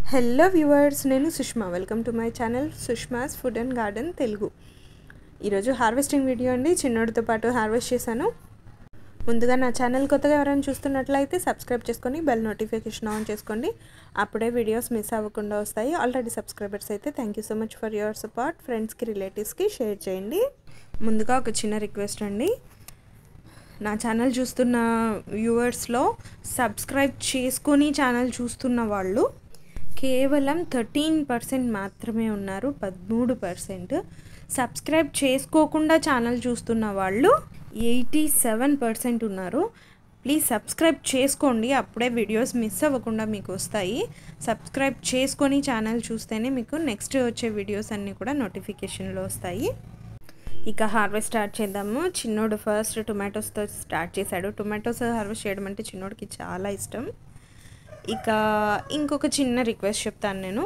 hello viewers నేను Sushma welcome to my channel Sushma's food and garden Telugu ఈరోజు harvesting video అండి చిన్నోడితో పాటు హార్వెస్ట్ చేశాను ముందుగా నా ఛానల్ కొత్తగా ఎవరైనా చూస్తున్నట్లయితే సబ్స్క్రైబ్ చేసుకొని బెల్ నోటిఫికేషన్ ఆన్ చేసుకోండి అప్పుడే వీడియోస్ మిస్ అవ్వకుండా వస్తాయి ఆల్రెడీ సబ్స్క్రైబర్స్ అయితే thank you so much for your support ఫ్రెండ్స్కి రిలేటివ్స్కి షేర్ చేయండి ముందుగా ఒక చిన్న రిక్వెస్ట్ అండి నా ఛానల్ చూస్తున్న వ్యూవర్స్లో సబ్స్క్రైబ్ చేసుకొని ఛానల్ చూస్తున్న వాళ్ళు కేవలం థర్టీన్ పర్సెంట్ మాత్రమే ఉన్నారు పదమూడు పర్సెంట్ సబ్స్క్రైబ్ చేసుకోకుండా ఛానల్ చూస్తున్న వాళ్ళు ఎయిటీ సెవెన్ పర్సెంట్ ఉన్నారు ప్లీజ్ సబ్స్క్రైబ్ చేసుకోండి అప్పుడే వీడియోస్ మిస్ అవ్వకుండా మీకు వస్తాయి సబ్స్క్రైబ్ చేసుకొని ఛానల్ చూస్తేనే మీకు నెక్స్ట్ వచ్చే వీడియోస్ అన్నీ కూడా నోటిఫికేషన్లో వస్తాయి ఇక హార్వెస్ట్ స్టార్ట్ చేద్దాము చిన్నోడు ఫస్ట్ టొమాటోస్తో స్టార్ట్ చేశాడు టొమాటోస్ హార్వెస్ట్ చేయడం అంటే చిన్నోడికి చాలా ఇష్టం ఇక ఇంకొక చిన్న రిక్వెస్ట్ చెప్తాను నేను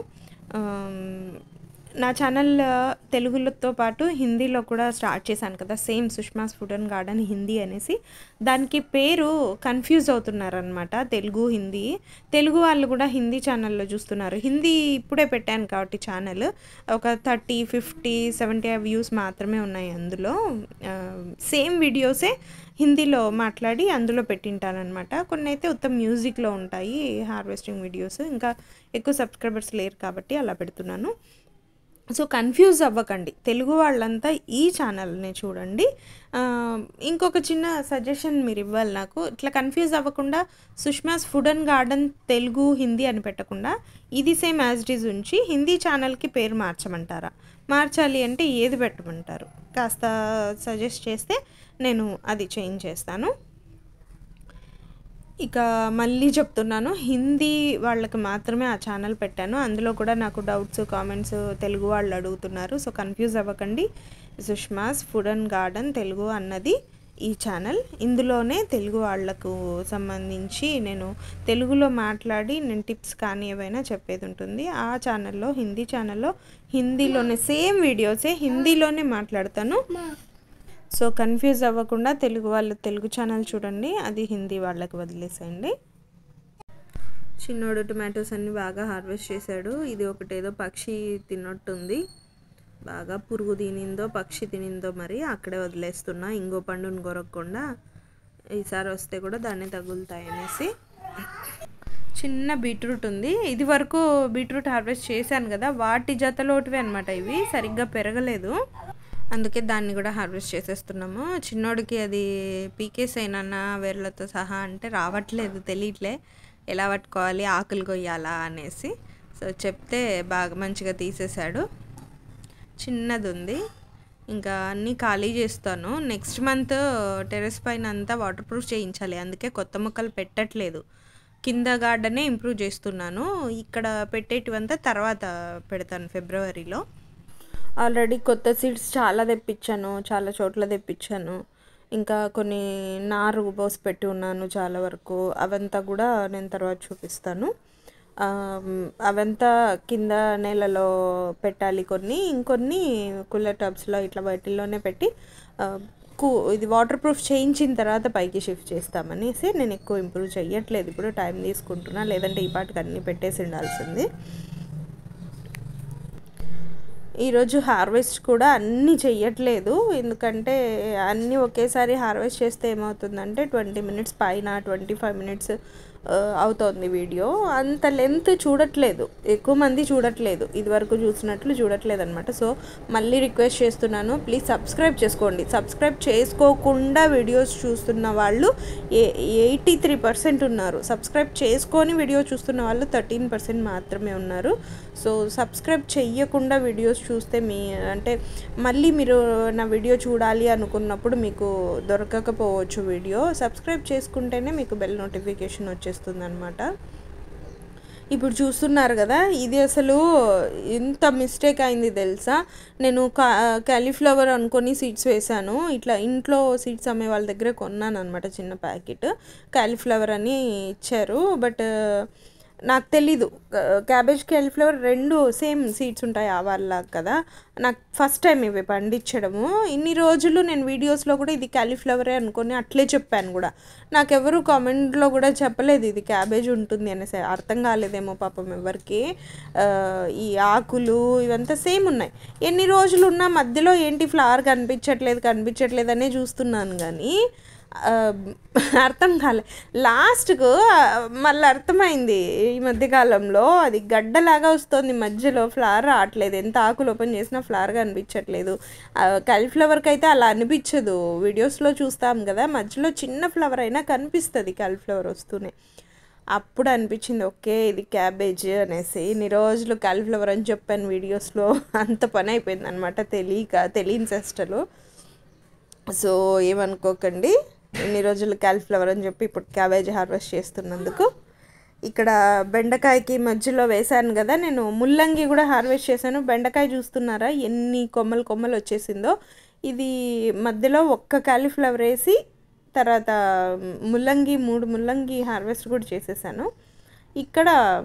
నా ఛానల్ తెలుగులో పాటు హిందీలో కూడా స్టార్ట్ చేశాను కదా same Sushma's food and garden Hindi అనేసి దానికి పేరు కన్ఫ్యూజ్ అవుతున్నారనమాట తెలుగు హిందీ తెలుగు వాళ్ళు కూడా హిందీ ఛానల్లో చూస్తున్నారు హిందీ ఇప్పుడే పెట్టాను కాబట్టి ఛానల్ ఒక థర్టీ ఫిఫ్టీ సెవెంటీ వ్యూస్ మాత్రమే ఉన్నాయి అందులో సేమ్ వీడియోసే హిందీలో మాట్లాడి అందులో పెట్టింటానమాట కొన్ని అయితే ఉత్తమ మ్యూజిక్లో ఉంటాయి హార్వెస్టింగ్ వీడియోస్ ఇంకా ఎక్కువ సబ్స్క్రైబర్స్ లేరు కాబట్టి అలా పెడుతున్నాను సో కన్ఫ్యూజ్ అవ్వకండి తెలుగు వాళ్ళంతా ఈ ఛానల్ని చూడండి ఇంకొక చిన్న సజెషన్ మీరు ఇవ్వాలి నాకు ఇట్లా కన్ఫ్యూజ్ అవ్వకుండా Sushma's food and garden Telugu Hindi అని పెట్టకుండా ఇది సేమ్ యాజ్ ఇట్ ఈజ్ ఉంచి హిందీ ఛానల్కి పేరు మార్చమంటారా మార్చాలి అంటే ఏది పెట్టమంటారు కాస్త సజెస్ట్ చేస్తే నేను అది చేంజ్ చేస్తాను ఇక మళ్ళీ చెప్తున్నాను హిందీ వాళ్ళకి మాత్రమే ఆ ఛానల్ పెట్టాను అందులో కూడా నాకు డౌట్స్ కామెంట్స్ తెలుగు వాళ్ళు అడుగుతున్నారు సో కన్ఫ్యూజ్ అవ్వకండి Sushma's food and garden Telugu అన్నది ఈ ఛానల్ ఇందులోనే తెలుగు వాళ్లకు సంబంధించి నేను తెలుగులో మాట్లాడి నేను టిప్స్ కానీ ఏవైనా చెప్పేది ఉంటుంది ఆ ఛానల్లో హిందీ ఛానల్లో హిందీలోనే సేమ్ వీడియోసే హిందీలోనే మాట్లాడతాను సో కన్ఫ్యూజ్ అవ్వకుండా తెలుగు వాళ్ళు తెలుగు ఛానల్ చూడండి అది హిందీ వాళ్ళకి వదిలేసేయండి చిన్నోడు టొమాటోస్ అన్ని బాగా హార్వెస్ట్ చేశాడు ఇది ఒకటి ఏదో పక్షి తిన్నట్టుంది బాగా పురుగు తినిందో పక్షి తినిందో మరి అక్కడే వదిలేస్తున్నా ఇంకో పండుని కొరగకుండా ఈసారి వస్తే కూడా దాన్ని తగులుతాయి అనేసి చిన్న బీట్రూట్ ఉంది ఇది వరకు బీట్రూట్ హార్వెస్ట్ చేశాను కదా వాటి జతలోటివి అనమాట ఇవి సరిగ్గా పెరగలేదు అందుకే దాన్ని కూడా హార్వెస్ట్ చేసేస్తున్నాము చిన్నోడికి అది పీకేస్ అయినా వేర్లతో సహా అంటే రావట్లేదు తెలియట్లే ఎలా పట్టుకోవాలి ఆకులు కొయ్యాలా అనేసి సో చెప్తే బాగా మంచిగా తీసేశాడు చిన్నది ఉంది ఇంకా అన్నీ ఖాళీ చేస్తాను నెక్స్ట్ మంత్ టెరెస్ పైన అంతా వాటర్ ప్రూఫ్ చేయించాలి అందుకే కొత్త మొక్కలు పెట్టట్లేదు కింద గార్డెనే ఇంప్రూవ్ చేస్తున్నాను ఇక్కడ పెట్టేటివంతా తర్వాత పెడతాను ఫిబ్రవరిలో ఆల్రెడీ కొత్త సీడ్స్ చాలా తెప్పించాను చాలా చోట్ల తెప్పించాను ఇంకా కొన్ని నారు పోసి పెట్టి ఉన్నాను చాలా వరకు అవంతా కూడా నేను తర్వాత చూపిస్తాను అవంతా కింద నేలలో పెట్టాలి కొన్ని ఇంకొన్ని కూలర్ టబ్స్లో ఇట్లా వాటిల్లోనే పెట్టి కూ ఇది వాటర్ ప్రూఫ్ చేయించిన తర్వాత పైకి షిఫ్ట్ చేస్తామనేసి నేను ఎక్కువ ఇంప్రూవ్ చేయట్లేదు ఇప్పుడు టైం తీసుకుంటున్నా లేదంటే ఈ పాటికి అన్నీ పెట్టేసి ఉండాల్సింది ఈరోజు హార్వెస్ట్ కూడా అన్నీ చెయ్యట్లేదు ఎందుకంటే అన్నీ ఒకేసారి హార్వెస్ట్ చేస్తే ఏమవుతుందంటే ట్వంటీ మినిట్స్ పైన ట్వంటీ ఫైవ్ మినిట్స్ అవుతోంది వీడియో అంత లెంత్ చూడట్లేదు ఎక్కువ మంది చూడట్లేదు ఇదివరకు చూసినట్లు చూడట్లేదు అనమాట సో మళ్ళీ రిక్వెస్ట్ చేస్తున్నాను ప్లీజ్ సబ్స్క్రైబ్ చేసుకోండి సబ్స్క్రైబ్ చేసుకోకుండా వీడియోస్ చూస్తున్న వాళ్ళు ఏ ఎయిటీ త్రీ పర్సెంట్ ఉన్నారు సబ్స్క్రైబ్ చేసుకొని వీడియో చూస్తున్న వాళ్ళు థర్టీన్ పర్సెంట్ మాత్రమే ఉన్నారు సో సబ్స్క్రైబ్ చెయ్యకుండా వీడియోస్ చూస్తే మీ అంటే మళ్ళీ మీరు నా వీడియో చూడాలి అనుకున్నప్పుడు మీకు దొరకకపోవచ్చు వీడియో సబ్స్క్రైబ్ చేసుకుంటేనే మీకు బెల్ నోటిఫికేషన్ వచ్చేస్తుంది అనమాట ఇప్పుడు చూస్తున్నారు కదా ఇది అసలు ఎంత మిస్టేక్ అయింది తెలుసా నేను కా క్యాలీఫ్లవర్ అనుకొని సీడ్స్ వేశాను ఇట్లా ఇంట్లో సీడ్స్ అమ్మే వాళ్ళ దగ్గర కొన్నాను అనమాట చిన్న ప్యాకెట్ క్యాలీఫ్లవర్ అని ఇచ్చారు బట్ నాకు తెలీదు క్యాబేజ్ క్యాలీఫ్లవర్ రెండు సేమ్ సీడ్స్ ఉంటాయి ఆవాల్లా కదా నాకు ఫస్ట్ టైం ఇవి పండించడము ఇన్ని రోజులు నేను వీడియోస్లో కూడా ఇది క్యాలీఫ్లవరే అనుకొని అట్లే చెప్పాను కూడా నాకెవరు కామెంట్లో కూడా చెప్పలేదు ఇది క్యాబేజ్ ఉంటుంది అనేసి అర్థం కాలేదేమో పాపం ఎవరికి ఆ, ఈ ఆకులు ఇవంతా సేమ్ ఉన్నాయి ఎన్ని రోజులు ఉన్నా మధ్యలో ఏంటి ఫ్లవర్ కనిపించట్లేదు కనిపించట్లేదు అనే చూస్తున్నాను కానీ ఆ, అర్థం కాలే లాస్ట్కు మళ్ళీ అర్థమైంది ఈ మధ్యకాలంలో అది గడ్డలాగా వస్తుంది మధ్యలో ఫ్లవర్ రావట్లేదు ఎంత ఆకులు ఓపెన్ చేసినా ఫ్లవర్ కనిపించట్లేదు కాలీఫ్లవర్కి అయితే అలా అనిపించదు వీడియోస్లో చూస్తాం కదా మధ్యలో చిన్న ఫ్లవర్ అయినా కనిపిస్తుంది కాలీఫ్లవర్ వస్తూనే అప్పుడు అనిపించింది ఓకే ఇది క్యాబేజ్ అనేసి ఇన్ని రోజులు కాలీఫ్లవర్ అని చెప్పాను వీడియోస్లో అంత పని అయిపోయింది అనమాట తెలియక తెలియని చేష్టలు సో ఏమనుకోకండి ఇన్ని రోజులు క్యాలీఫ్లవర్ అని చెప్పి ఇప్పుడు క్యాబేజ్ హార్వెస్ట్ చేస్తున్నందుకు ఇక్కడ బెండకాయకి మధ్యలో వేశాను కదా నేను ముల్లంగి కూడా హార్వెస్ట్ చేశాను బెండకాయ చూస్తున్నారా ఎన్ని కొమ్మలు కొమ్మలు వచ్చేసిందో ఇది మధ్యలో ఒక్క క్యాలీఫ్లవర్ వేసి తర్వాత ముల్లంగి మూడు ముల్లంగి హార్వెస్ట్ కూడా చేసేసాను ఇక్కడ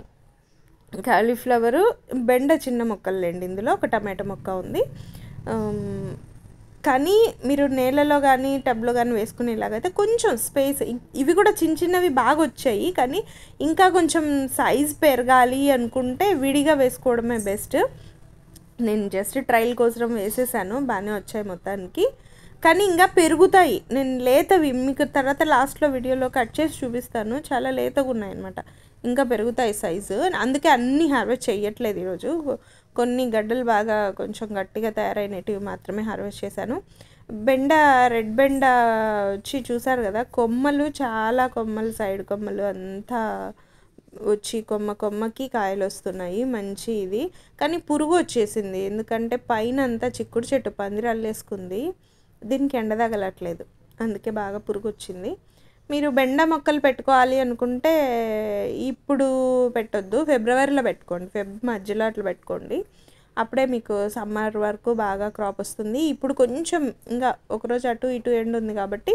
కాలీఫ్లవరు బెండ చిన్న మొక్కలు ఇందులో ఒక టమాటో మొక్క ఉంది ఆమ్, కానీ మీరు నేలలో కానీ టబ్లో కానీ వేసుకునేలాగైతే కొంచెం స్పేస్ ఇవి కూడా చిన్న చిన్నవి బాగా వచ్చాయి కానీ ఇంకా కొంచెం సైజ్ పెరగాలి అనుకుంటే విడిగా వేసుకోవడమే బెస్ట్ నేను జస్ట్ ట్రయల్ కోసం వేసేసాను బాగానే వచ్చాయి మొత్తానికి కానీ ఇంకా పెరుగుతాయి నేను లేతవి మీకు తర్వాత లాస్ట్లో వీడియోలో కట్ చేసి చూపిస్తాను చాలా లేతగా ఉన్నాయి అనమాట ఇంకా పెరుగుతాయి సైజు అందుకే అన్నీ హార్వెస్ట్ చేయట్లేదు ఈరోజు కొన్ని గడ్డలు బాగా కొంచెం గట్టిగా తయారైనటివి మాత్రమే హార్వెస్ట్ చేశాను బెండ రెడ్ బెండ వచ్చి చూసారు కదా కొమ్మలు చాలా కొమ్మలు సైడ్ కొమ్మలు అంతా వచ్చి కొమ్మ కొమ్మకి కాయలు వస్తున్నాయి మంచి ఇది కానీ పురుగు వచ్చేసింది ఎందుకంటే పైన అంతా చిక్కుడు చెట్టు పందిరి అల్లేసుకుంది దీనికి ఎండ తగలట్లేదు అందుకే బాగా పురుగు వచ్చింది మీరు బెండ మొక్కలు పెట్టుకోవాలి అనుకుంటే ఇప్పుడు పెట్టొద్దు ఫిబ్రవరిలో పెట్టుకోండి ఫెబ్ మధ్యలో అట్లా పెట్టుకోండి అప్పుడే మీకు సమ్మర్ వరకు బాగా క్రాప్ వస్తుంది ఇప్పుడు కొంచెం ఇంకా ఒకరోజు అటు ఇటు ఎండ ఉంది కాబట్టి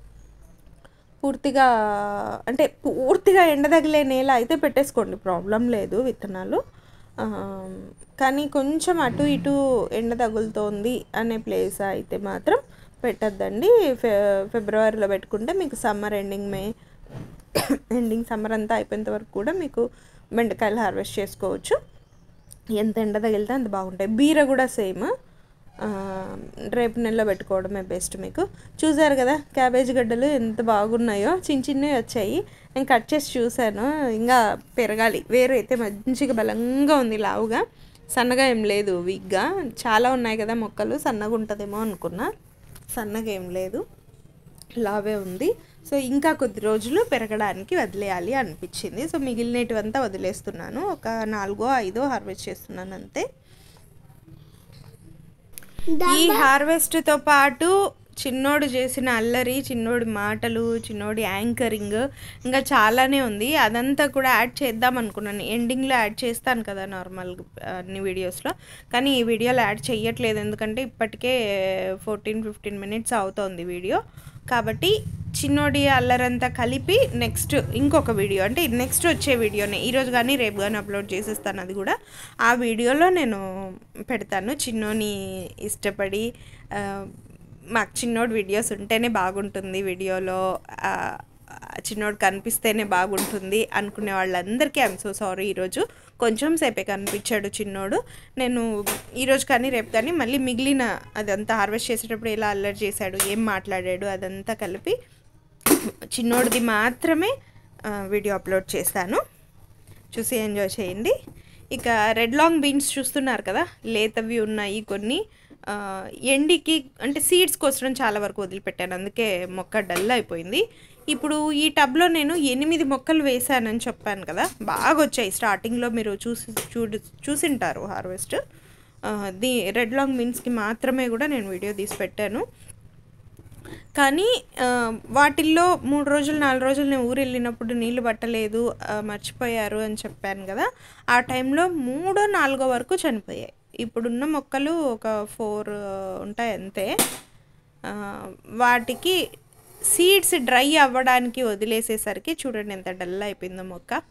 పూర్తిగా అంటే పూర్తిగా ఎండ తగిలే నేల అయితే పెట్టేసుకోండి ప్రాబ్లం లేదు విత్తనాలు ఆ, కానీ కొంచెం అటు ఇటు ఎండ తగులుతోంది అనే ప్లేస్ అయితే మాత్రం పెట్టద్దండి ఫె ఫిబ్రవరిలో పెట్టుకుంటే మీకు summer ending May ending summer అంతా అయిపోయేంత వరకు కూడా మీకు బెండకాయలు హార్వెస్ట్ చేసుకోవచ్చు ఎంత ఎండ తగిలితే అంత బాగుంటాయి బీర కూడా సేమ్ రేపు నెలలో పెట్టుకోవడమే బెస్ట్ మీకు చూసారు కదా క్యాబేజ్ గడ్డలు ఎంత బాగున్నాయో చిన్న చిన్నవి వచ్చాయి నేను కట్ చేసి చూశాను ఇంకా పెరగాలి వేరు అయితే మంచిగా బలంగా ఉంది లావుగా సన్నగా ఏం లేదు వీక్గా చాలా ఉన్నాయి కదా మొక్కలు సన్నగా ఉంటుందేమో అనుకున్నా సన్నగా ఏం లేదు లావే ఉంది సో ఇంకా కొద్ది రోజులు పెరగడానికి వదిలేయాలి అనిపించింది సో మిగిలినటువంతా వదిలేస్తున్నాను ఒక నాలుగో ఐదో హార్వెస్ట్ చేస్తున్నాను అంతే ఈ హార్వెస్ట్తో పాటు చిన్నోడు చేసిన అల్లరి చిన్నోడి మాటలు చిన్నోడి యాంకరింగ్ ఇంకా చాలానే ఉంది అదంతా కూడా యాడ్ చేద్దాం అనుకున్నాను ఎండింగ్లో యాడ్ చేస్తాను కదా నార్మల్ అన్ని వీడియోస్లో కానీ ఈ వీడియోలో యాడ్ చేయట్లేదు ఎందుకంటే ఇప్పటికే ఫోర్టీన్ ఫిఫ్టీన్ మినిట్స్ అవుతోంది వీడియో కాబట్టి చిన్నోడి అల్లరంతా కలిపి నెక్స్ట్ ఇంకొక వీడియో అంటే నెక్స్ట్ వచ్చే వీడియోనే ఈరోజు కానీ రేపు కానీ అప్లోడ్ చేసేస్తాను అది కూడా ఆ వీడియోలో నేను పెడతాను చిన్నోని ఇష్టపడి ఆ, మాకు చిన్నోడు వీడియోస్ ఉంటేనే బాగుంటుంది వీడియోలో ఆ, చిన్నోడు కనిపిస్తేనే బాగుంటుంది అనుకునే వాళ్ళందరికీ ఐఎమ్ సో సారీ ఈరోజు కొంచెం సేపే కనిపించాడు చిన్నోడు నేను ఈరోజు కానీ రేపు కానీ మళ్ళీ మిగిలిన అదంతా హార్వెస్ట్ చేసేటప్పుడు ఎలా అల్లరి చేశాడు ఏం మాట్లాడాడు అదంతా కలిపి చిన్నోడిది మాత్రమే ఆ, వీడియో అప్లోడ్ చేస్తాను చూసి ఎంజాయ్ చేయండి ఇక రెడ్ లాంగ్ బీన్స్ చూస్తున్నారు కదా లేతవి ఉన్నాయి కొన్ని ఆ, ఎండికి అంటే సీడ్స్ కోసం చాలా వరకు వదిలిపెట్టాను అందుకే మొక్క డల్ అయిపోయింది ఇప్పుడు ఈ టబ్లో నేను ఎనిమిది మొక్కలు వేసానని చెప్పాను కదా బాగా వచ్చాయి స్టార్టింగ్లో మీరు చూసి చూడు చూసింటారు హార్వెస్ట్ దీ రెడ్ లాంగ్ బీన్స్కి మాత్రమే కూడా నేను వీడియో తీసి పెట్టాను కానీ ఆ, వాటిల్లో మూడు రోజులు నాలుగు రోజులు నేను ఊరు వెళ్ళినప్పుడు నీళ్లు పట్టలేదు ఆ, మర్చిపోయారు అని చెప్పాను కదా ఆ టైంలో మూడో నాలుగో వరకు చనిపోయాయి ఇప్పుడున్న మొక్కలు ఒక ఫోర్ ఉంటాయి అంతే ఆ, వాటికి సీడ్స్ డ్రై అవ్వడానికి వదిలేసేసరికి చూడండి ఎంత డల్ అయిపోయిందో మొక్క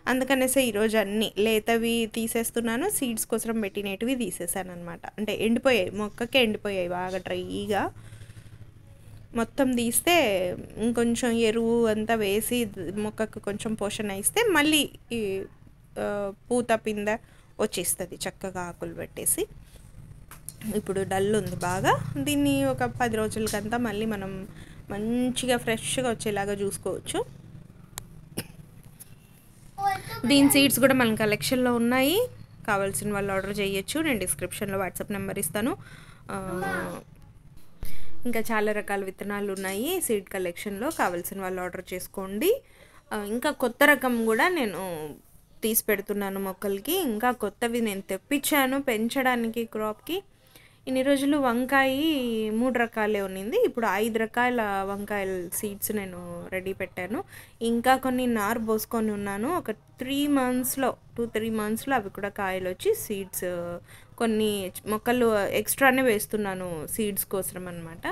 అందుకనేసే ఈరోజు అన్నీ లేతవి తీసేస్తున్నాను సీడ్స్ కోసం పెట్టినవి తీసేసాను అనమాట అంటే ఎండిపోయాయి మొక్కకే ఎండిపోయాయి బాగా డ్రైగా మొత్తం తీస్తే ఇంకొంచెం ఎరువు అంతా వేసి మొక్కకు కొంచెం పోషణ ఇస్తే మళ్ళీ ఈ ఆ, పూత పింద వచ్చేస్తుంది చక్కగా ఆకులు పెట్టేసి ఇప్పుడు డల్ ఉంది బాగా దీన్ని ఒక పది రోజులకంతా మళ్ళీ మనం మంచిగా ఫ్రెష్గా వచ్చేలాగా చూసుకోవచ్చు దీని సీడ్స్ కూడా మన కలెక్షన్లో ఉన్నాయి కావాల్సిన వాళ్ళు ఆర్డర్ చేయొచ్చు నేను డిస్క్రిప్షన్లో వాట్సాప్ నెంబర్ ఇస్తాను ఆ, ఇంకా చాలా రకాల విత్తనాలు ఉన్నాయి సీడ్ కలెక్షన్లో కావాల్సిన వాళ్ళు ఆర్డర్ చేసుకోండి ఆ, ఇంకా కొత్త రకం కూడా నేను తీసి పెడుతున్నాను మొక్కలకి ఇంకా కొత్తవి నేను తెప్పించాను పెంచడానికి క్రాప్కి ఇన్ని రోజులు వంకాయ మూడు రకాలే ఉన్నింది ఇప్పుడు ఐదు రకాల వంకాయల సీడ్స్ నేను రెడీ పెట్టాను ఇంకా కొన్ని నారు పోసుకొని ఉన్నాను ఒక త్రీ మంత్స్లో టూ త్రీ మంత్స్లో అవి కూడా కాయలు వచ్చి సీడ్స్ కొన్ని మొక్కలు ఎక్స్ట్రానే వేస్తున్నాను సీడ్స్ కోసం అనమాట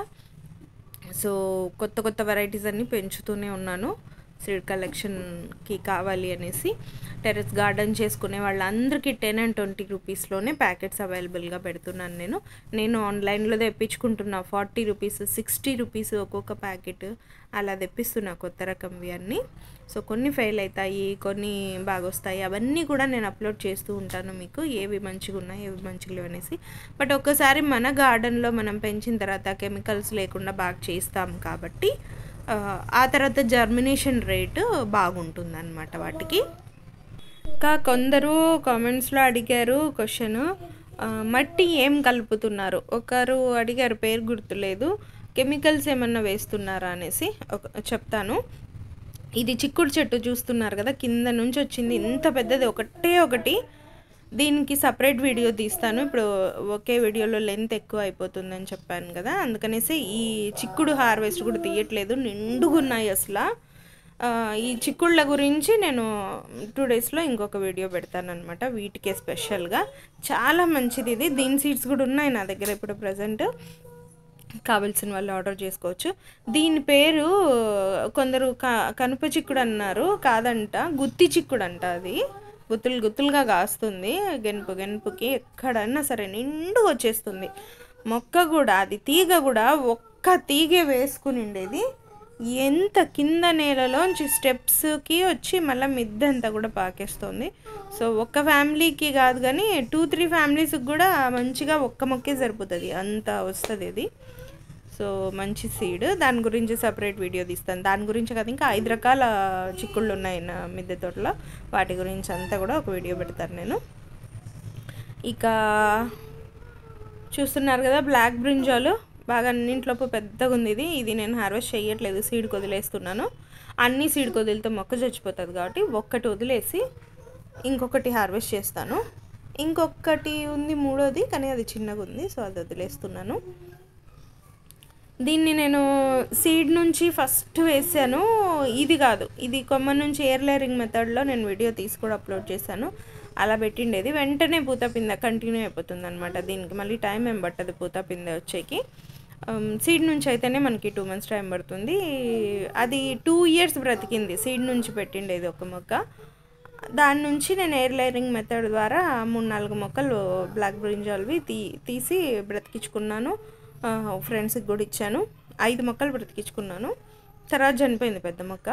సో కొత్త కొత్త వెరైటీస్ అన్నీ పెంచుతూనే ఉన్నాను సీడ్ కలెక్షన్కి కావాలి అనేసి టెరెస్ గార్డెన్ చేసుకునే వాళ్ళందరికీ టెన్ అండ్ ట్వంటీ రూపీస్లోనే ప్యాకెట్స్ అవైలబుల్గా పెడుతున్నాను నేను నేను ఆన్లైన్లో తెప్పించుకుంటున్నా ఫార్టీ రూపీస్ సిక్స్టీ రూపీస్ ఒక్కొక్క ప్యాకెట్ అలా తెప్పిస్తున్నా కొత్త రకంవి అన్నీ సో కొన్ని ఫెయిల్ అవుతాయి కొన్ని బాగా వస్తాయి అవన్నీ కూడా నేను అప్లోడ్ చేస్తూ ఉంటాను మీకు ఏవి మంచిగా ఉన్నాయి ఏవి మంచిగా లేవు అనేసి బట్ ఒక్కసారి మన గార్డెన్లో మనం పెంచిన తర్వాత కెమికల్స్ లేకుండా బాగా చేస్తాం కాబట్టి ఆ, ఆ తర్వాత జర్మినేషన్ రేటు బాగుంటుంది అనమాట వాటికి ఇంకా కొందరు కామెంట్స్లో అడిగారు క్వశ్చన్ మట్టి ఏం కలుపుతున్నారు ఒకరు అడిగారు పేరు గుర్తులేదు కెమికల్స్ ఏమన్నా వేస్తున్నారా అనేసి ఒక చెప్తాను ఇది చిక్కుడు చెట్టు చూస్తున్నారు కదా కింద నుంచి వచ్చింది ఇంత పెద్దది ఒకటే ఒకటి దీనికి సపరేట్ వీడియో తీస్తాను ఇప్పుడు ఒకే వీడియోలో లెంత్ ఎక్కువ అయిపోతుందని చెప్పాను కదా అందుకనేసి ఈ చిక్కుడు హార్వెస్ట్ కూడా తీయట్లేదు నిండుగా ఉన్నాయి అసలు ఆ, ఈ చిక్కుళ్ళ గురించి నేను టూ డేస్లో ఇంకొక వీడియో పెడతానమాట వీటికే స్పెషల్గా చాలా మంచిది ఇది దీని సీడ్స్ కూడా ఉన్నాయి నా దగ్గర ఇప్పుడు ప్రజెంట్ కావలసిన వాళ్ళు ఆర్డర్ చేసుకోవచ్చు దీని పేరు కొందరు క కనుప చిక్కుడు అన్నారు కాదంట గుత్తి చిక్కుడు అంట అది గుత్తులు గుత్తులుగా కాస్తుంది గెనుపు గెనుపుకి ఎక్కడన్నా సరే నిండుగా వచ్చేస్తుంది మొక్క కూడా అది తీగ కూడా ఒక్క తీగే వేసుకుని ఉండేది ఎంత కింద నేలలోంచి స్టెప్స్కి వచ్చి మళ్ళీ మిద్దంతా కూడా పాకేస్తుంది సో ఒక్క ఫ్యామిలీకి కాదు కానీ టూ త్రీ ఫ్యామిలీస్కి కూడా మంచిగా ఒక్క మొక్కే సరిపోతుంది అంత వస్తుంది ఇది సో మంచి సీడ్ దాని గురించి సపరేట్ వీడియో తీస్తాను దాని గురించి కదా ఇంకా ఐదు రకాల చిక్కుళ్ళు ఉన్నాయి నా మిద్దె తోటలో వాటి గురించి అంతా కూడా ఒక వీడియో పెడతాను నేను ఇక చూస్తున్నారు కదా బ్లాక్ బ్రింజాలు బాగా అన్నింట్లోపు పెద్దగా ఉంది ఇది ఇది నేను హార్వెస్ట్ చేయట్లేదు సీడ్ వదిలేస్తున్నాను అన్ని సీడ్ వదిలితే మొక్క చచ్చిపోతుంది కాబట్టి ఒక్కటి వదిలేసి ఇంకొకటి హార్వెస్ట్ చేస్తాను ఇంకొకటి ఉంది మూడోది కానీ అది చిన్నగా ఉంది సో అది వదిలేస్తున్నాను దీన్ని నేను సీడ్ నుంచి ఫస్ట్ వేసాను ఇది కాదు ఇది కొమ్మ నుంచి ఎయిర్ లేరింగ్ మెథడ్లో నేను వీడియో తీసి కూడా అప్లోడ్ చేశాను అలా పెట్టిండేది వెంటనే పూత పిందె కంటిన్యూ అయిపోతుంది అనమాట దీనికి మళ్ళీ టైం ఏం పట్టదు పూత పిందె వచ్చేకి సీడ్ నుంచి అయితేనే మనకి టూ మంత్స్ టైం పడుతుంది అది టూ ఇయర్స్ బ్రతికింది సీడ్ నుంచి పెట్టిండేది ఒక మొక్క దాని నుంచి నేను ఎయిర్ లేరింగ్ మెథడ్ ద్వారా మూడు నాలుగు మొక్కలు బ్లాక్ బ్రింజాల్వి తీ తీసి బ్రతికించుకున్నాను ఫ్రెండ్స్కి కూడా ఇచ్చాను ఐదు మొక్కలు బ్రతికించుకున్నాను తర్వాత చనిపోయింది పెద్ద మొక్క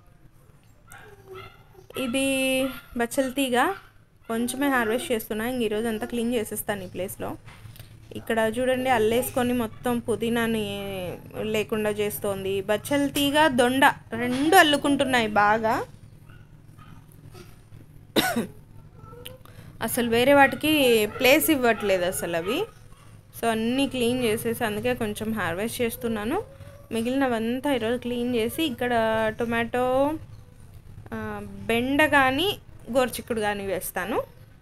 ఇది బచ్చల తీగ కొంచెమే హార్వెస్ట్ చేస్తున్నా ఇంక ఈరోజు అంతా క్లీన్ చేసేస్తాను ఈ ప్లేస్లో ఇక్కడ చూడండి అల్లేసుకొని మొత్తం పుదీనాని లేకుండా చేస్తోంది బచ్చల తీగ దొండ రెండు అల్లుకుంటున్నాయి బాగా అసలు వేరే వాటికి ప్లేస్ ఇవ్వట్లేదు అసలు అవి సో అన్నీ క్లీన్ చేసేసి అందుకే కొంచెం హార్వెస్ట్ చేస్తున్నాను మిగిలినవంతా ఈరోజు క్లీన్ చేసి ఇక్కడ టొమాటో ఆ, బెండ కానీ గోరుచిక్కుడు కానీ వేస్తాను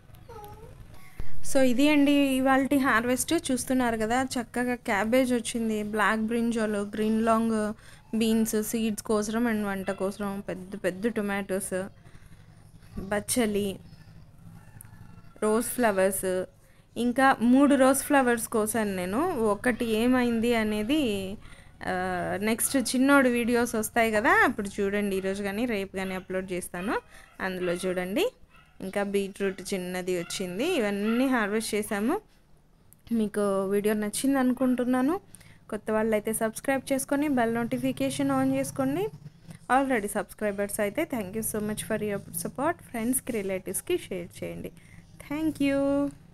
సో ఇది అండి ఇవాళ హార్వెస్ట్ చూస్తున్నారు కదా చక్కగా క్యాబేజ్ వచ్చింది black brinjal green long beans seeds కోసరం అండ్ వంట కోసరం పెద్ద పెద్ద టొమాటోస్ బచ్చలి రోజ్ ఫ్లవర్స్ ఇంకా మూడు రోజ్ ఫ్లవర్స్ కోసాను నేను ఒకటి ఏమైంది అనేది నెక్స్ట్ చిన్నోడు వీడియోస్ వస్తాయి కదా అప్పుడు చూడండి ఈరోజు కానీ రేపు కానీ అప్లోడ్ చేస్తాను అందులో చూడండి ఇంకా బీట్రూట్ చిన్నది వచ్చింది ఇవన్నీ హార్వెస్ట్ చేసాము మీకు వీడియో నచ్చింది అనుకుంటున్నాను కొత్త వాళ్ళు అయితే సబ్స్క్రైబ్ చేసుకొని బెల్ నోటిఫికేషన్ ఆన్ చేసుకోండి ఆల్రెడీ సబ్స్క్రైబర్స్ అయితే thank you so much for your support ఫ్రెండ్స్కి రిలేటివ్స్కి షేర్ చేయండి థ్యాంక్ యూ